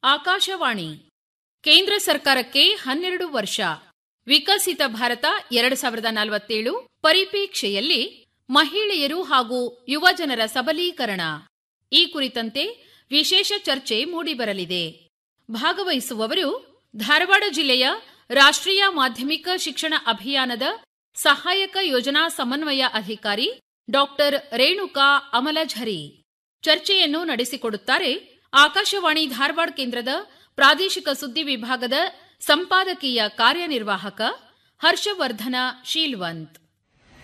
ಆಕಾಶವಾಣಿ ಕೇಂದ್ರ ಸರ್ಕಾರಕ್ಕೆ ಹನ್ನೆರಡು ವರ್ಷ ವಿಕಸಿತ ಭಾರತ ಎರಡು ಸಾವಿರದ ನಲವತ್ತೇಳು ಪರಿಪೇಕ್ಷೆಯಲ್ಲಿ ಮಹಿಳೆಯರು ಹಾಗೂ ಯುವಜನರ ಸಬಲೀಕರಣ ಈ ಕುರಿತಂತೆ ವಿಶೇಷ ಚರ್ಚೆ ಮೂಡಿಬರಲಿದೆ ಭಾಗವಹಿಸುವವರು ಧಾರವಾಡ ಜಿಲ್ಲೆಯ ರಾಷ್ಟ್ರೀಯ ಮಾಧ್ಯಮಿಕ ಶಿಕ್ಷಣ ಅಭಿಯಾನದ ಸಹಾಯಕ ಯೋಜನಾ ಸಮನ್ವಯ ಅಧಿಕಾರಿ ಡಾಕ್ಟರ್ ರೇಣುಕಾ ಅಮಲಝರಿ ಚರ್ಚೆಯನ್ನು ನಡೆಸಿಕೊಡುತ್ತಾರೆ ಆಕಾಶವಾಣಿ ಧಾರವಾಡ ಕೇಂದ್ರದ ಪ್ರಾದೇಶಿಕ ಸುದ್ದಿ ವಿಭಾಗದ ಸಂಪಾದಕೀಯ ಕಾರ್ಯನಿರ್ವಾಹಕ ಹರ್ಷವರ್ಧನ ಶೀಲ್ವಂತ್